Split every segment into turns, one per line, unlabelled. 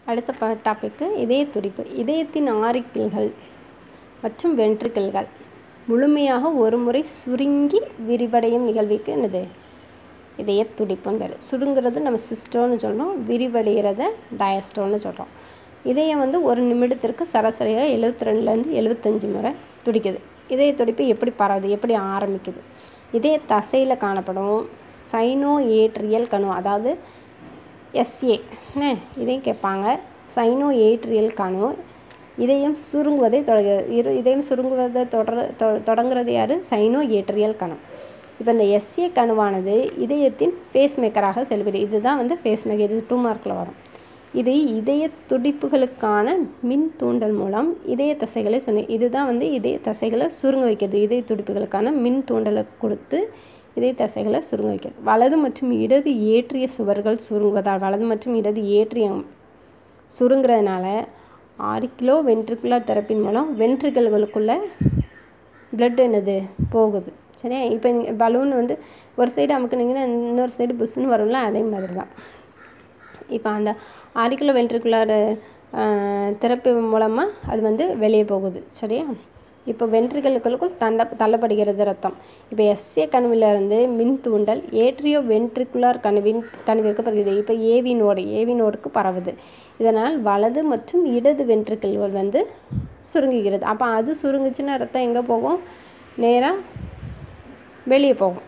அடுத்த ப டாப்பிக்கு இதய துடிப்பு இதயத்தின் ஆரிக்கிள்கள் மற்றும் வென்ட்ரிக்கிள்கள் முழுமையாக ஒரு முறை சுருங்கி விரிவடையும் நிகழ்விற்கு என்னது இதய துடிப்புன்னு பேர் சுருங்குறது நம்ம சிஸ்டோன்னு சொல்கிறோம் விரிவடைகிறத டயஸ்டோன்னு சொல்கிறோம் இதயம் வந்து ஒரு நிமிடத்திற்கு சராசரியாக எழுபத்தி ரெண்டுலேருந்து எழுபத்தஞ்சு முறை துடிக்குது இதய துடிப்பு எப்படி பரவுது எப்படி ஆரம்பிக்குது இதய தசையில் காணப்படும் சைனோ ஏட்ரியல் கணு அதாவது எஸ்ஏ என்ன இதையும் கேட்பாங்க சைனோ ஏட்ரியல் கணு இதயம் சுருங்குவதை தொடங்குகிறது இரு இதயம் சுருங்குவதை தொடர தொ தொடங்குறது யார் சைனோ ஏட்ரியல் கணு இப்போ இந்த எஸ்ஏ கணுவானது இதயத்தின் பேஸ்மேக்கராக செல்கிறது இதுதான் வந்து பேஸ்மேக்கர் இது டூ மார்க்கில் வரும் இது இதய துடிப்புகளுக்கான மின் தூண்டல் மூலம் இதய தசைகளை சொன்ன இதுதான் வந்து இதய தசைகளை சுருங்க வைக்கிறது இதய துடிப்புகளுக்கான மின் தூண்டலை கொடுத்து இதய தசைகளை சுருங்க வைக்கிறது வலது மற்றும் இடது ஏற்றிய சுவர்கள் சுருங்குவதால் வலது மற்றும் இடது ஏற்றியம் சுருங்குறதுனால ஆறு கிலோ வென்ட்ரிகுலர் தெரப்பின் மூலம் வென்ட்ரிகல்களுக்குள்ள பிளட் என்னது போகுது சரியா இப்போ பலூன் வந்து ஒரு சைடு அமுக்குனீங்கன்னா இன்னொரு சைடு புஷ்ஷுன்னு வரும்ல அதே மாதிரி தான் இப்போ அந்த ஆறு கிலோ வென்ட்ரிகுலர் தெரப்பி மூலமாக அது வந்து வெளியே போகுது சரியா இப்போ வென்ட்ரிகளுக்குள் தண்ட தள்ளப்படுகிறது ரத்தம் இப்போ எஸ்ஏ கணுவிலிருந்து மின் தூண்டல் ஏட்ரியோ வென்ட்ரிகுலர் கணுவின் கணுவிற்கு பரவுது இப்போ ஏவி நோடு ஏவி நோடுக்கு பரவுது இதனால் வலது மற்றும் இடது வென்ட்ரிக்கல்கள் வந்து சுருங்குகிறது அப்போ அது சுருங்குச்சுன்னா ரத்தம் எங்கே போகும் நேராக வெளியே போகும்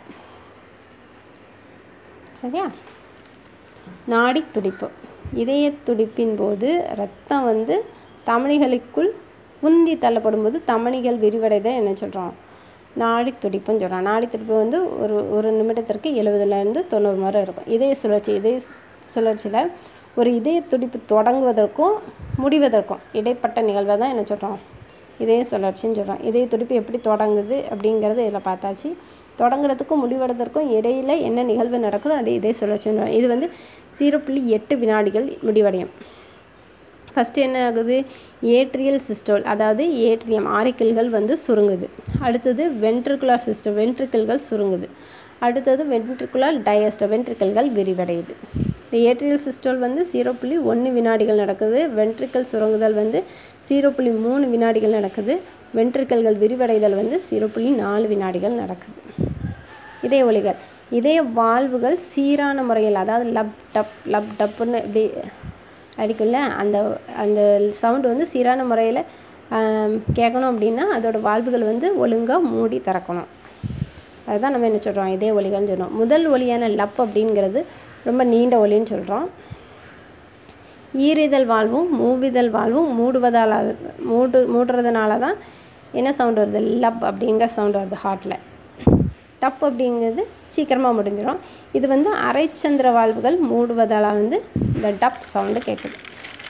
சரியா நாடி துடிப்பு இதய துடிப்பின் போது ரத்தம் வந்து தமனிகளுக்குள் உந்தி தள்ளப்படும் போது தமனிகள் விரிவடைத என்ன சொல்கிறோம் நாடி துடிப்புன்னு சொல்கிறோம் நாடி துடிப்பு வந்து ஒரு ஒரு நிமிடத்திற்கு எழுபதுலேருந்து தொண்ணூறு முறை இருக்கும் இதய சுழற்சி இதய சுழற்சியில் ஒரு இதய துடிப்பு தொடங்குவதற்கும் முடிவதற்கும் இடைப்பட்ட நிகழ்வை தான் என்ன சொல்கிறோம் இதய சுழற்சின்னு சொல்கிறோம் இதய துடிப்பு எப்படி தொடங்குது அப்படிங்கிறது இதில் பார்த்தாச்சு தொடங்குறதுக்கும் முடிவடைறதுக்கும் இடையில் என்ன நிகழ்வு நடக்குதோ அது இதய சுழற்சின்னு இது வந்து ஜீரோ புள்ளி எட்டு வினாடிகள் முடிவடையும் ஃபஸ்ட்டு என்ன ஆகுது ஏட்ரியல் சிஸ்டோல் அதாவது ஏட்ரியம் ஆரிக்கிள்கள் வந்து சுருங்குது அடுத்தது வென்ட்ரிகுலர் சிஸ்டம் வென்ட்ரிக்கிள்கள் சுருங்குது அடுத்தது வென்ட்ரிகுலர் டயஸ்டோ வென்ட்ரிக்கல்கள் விரிவடையுது இந்த ஏட்ரியல் சிஸ்டோல் வந்து ஜீரோ புள்ளி ஒன்று வினாடிகள் நடக்குது வென்ட்ரிக்கல் சுருங்குதல் வந்து ஜீரோ புள்ளி மூணு வினாடிகள் நடக்குது வென்ட்ரிக்கல்கள் விரிவடைதல் வந்து ஜீரோ புள்ளி நாலு வினாடிகள் நடக்குது இதய ஒலிகள் இதய வாழ்வுகள் சீரான முறையில் அதாவது லப் டப் லப் டப்புன்னு இப்படி அடிக்கும்ல அந்த அந்த சவுண்டு வந்து சீரான முறையில் கேட்கணும் அப்படின்னா அதோட வாழ்வுகள் வந்து ஒழுங்காக மூடி திறக்கணும் அதுதான் நம்ம என்ன சொல்கிறோம் இதே ஒலிகள்னு சொல்கிறோம் முதல் ஒலியான லப் அப்படிங்கிறது ரொம்ப நீண்ட ஒலின்னு சொல்கிறோம் ஈரிதழ் வாழ்வும் மூவிதழ் வாழ்வும் மூடுவதால் மூடு மூடுறதுனால தான் என்ன சவுண்ட் வருது லப் அப்படிங்கிற சவுண்ட் வருது ஹார்ட்டில் டப் அப்படிங்கிறது சீக்கிரமாக முடிஞ்சிடும் இது வந்து அரைச்சந்திர வாழ்வுகள் மூடுவதால் வந்து இந்த டப் சவுண்டு கேட்குது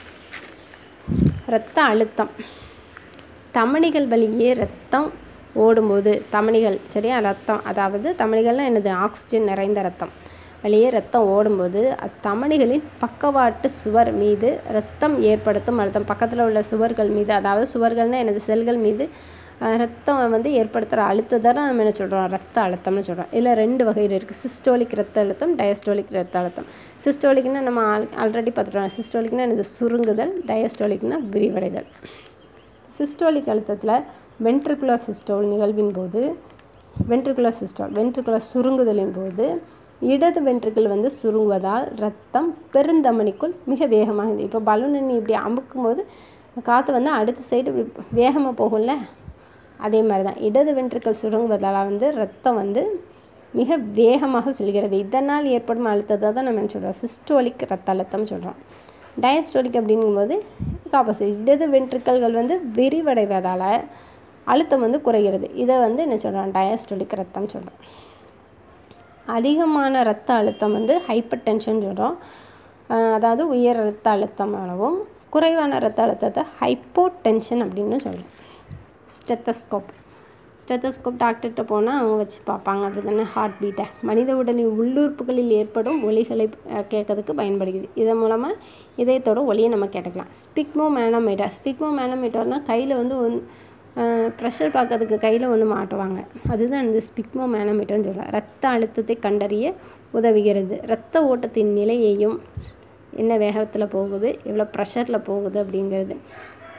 இரத்த அழுத்தம் தமணிகள் வழியே ரத்தம் ஓடும்போது தமணிகள் சரியா ரத்தம் அதாவது தமணிகள்னால் என்னது ஆக்சிஜன் நிறைந்த ரத்தம் வழியே ரத்தம் ஓடும்போது அத்தமணிகளின் பக்கவாட்டு சுவர் மீது ரத்தம் ஏற்படுத்தும் அழுத்தம் பக்கத்தில் உள்ள சுவர்கள் மீது அதாவது சுவர்கள்னால் எனது செல்கள் மீது ரத்தம் வந்து ஏற்படுத்துகிற அழுத்தத்தை தான் நம்ம என்ன சொல்கிறோம் ரத்த அழுத்தம்னு சொல்கிறோம் இதில் ரெண்டு வகையில் இருக்குது சிஸ்டோலிக் ரத்த அழுத்தம் டயஸ்டோலிக் ரத்த அழுத்தம் சிஸ்டோலிக்னா நம்ம ஆல் ஆல்ரெடி பார்த்துட்டோம் சிஸ்டோலிக்னா எனது சுருங்குதல் டயஸ்டோலிக்னா விரிவடைதல் சிஸ்டோலிக் அழுத்தத்தில் வென்ட்ரிகுலர் சிஸ்டோல் நிகழ்வின் போது வென்ட்ரிகுலர் சிஸ்டோல் வென்ட்ரிகுலர் சுருங்குதலின் போது இடது வென்ட்ரிக்கிள் வந்து சுருங்குவதால் ரத்தம் பெருந்தமனிக்குள் மிக வேகமாகுது இப்போ பலூன் நீ இப்படி அமுக்கும் போது காற்று வந்து அடுத்த சைடு வேகமாக போகும்ல அதே மாதிரி தான் இடது வென்ட்ரிக்கல் சுருங்குவதால் வந்து ரத்தம் வந்து மிக வேகமாக செல்கிறது இதனால் ஏற்படும் அழுத்தத்தை தான் நம்ம சொல்கிறோம் சிஸ்டோலிக் ரத்த அழுத்தம் சொல்கிறோம் டயஸ்டோலிக் அப்படிங்கும்போது ஆப்போசிட் இடது வென்ட்ரிக்கல்கள் வந்து விரிவடைவதால் அழுத்தம் வந்து குறைகிறது இதை வந்து என்ன சொல்கிறோம் டயஸ்டோலிக் ரத்தம் சொல்கிறோம் அதிகமான இரத்த அழுத்தம் வந்து ஹைப்பர் டென்ஷன் சொல்கிறோம் அதாவது உயர் இரத்த அழுத்தமானவும் குறைவான இரத்த அழுத்தத்தை ஹைப்போ டென்ஷன் அப்படின்னு சொல்கிறோம் ஸ்டெத்தஸ்கோப் ஸ்டெத்தஸ்கோப் டாக்டர்கிட்ட போனால் அவங்க வச்சு பார்ப்பாங்க அப்படி தானே ஹார்ட் பீட்டை மனித உடலின் உள்ளுறுப்புகளில் ஏற்படும் ஒலிகளை கேட்கறதுக்கு பயன்படுகிறது இதன் மூலமாக இதயத்தோட ஒலியை நம்ம கேட்டுக்கலாம் ஸ்பிக்மோ மேனோமீட்டர் ஸ்பிக்மோ மேனோமீட்டர்னால் கையில் வந்து ஒன் ப்ரெஷர் பார்க்கறதுக்கு கையில் ஒன்று மாட்டுவாங்க அதுதான் இந்த ஸ்பிக்மோ மேனோமீட்டர்னு சொல்கிறோம் ரத்த அழுத்தத்தை கண்டறிய உதவுகிறது இரத்த ஓட்டத்தின் நிலையையும் என்ன வேகத்தில் போகுது எவ்வளோ ப்ரெஷரில் போகுது அப்படிங்கிறது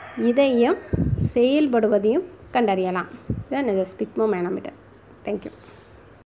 இதையும் செயல்படுவதையும் கண்டறியலாம் இதான் இது ஸ்பிக்மோ மேனோமீட்டர் தேங்க்யூ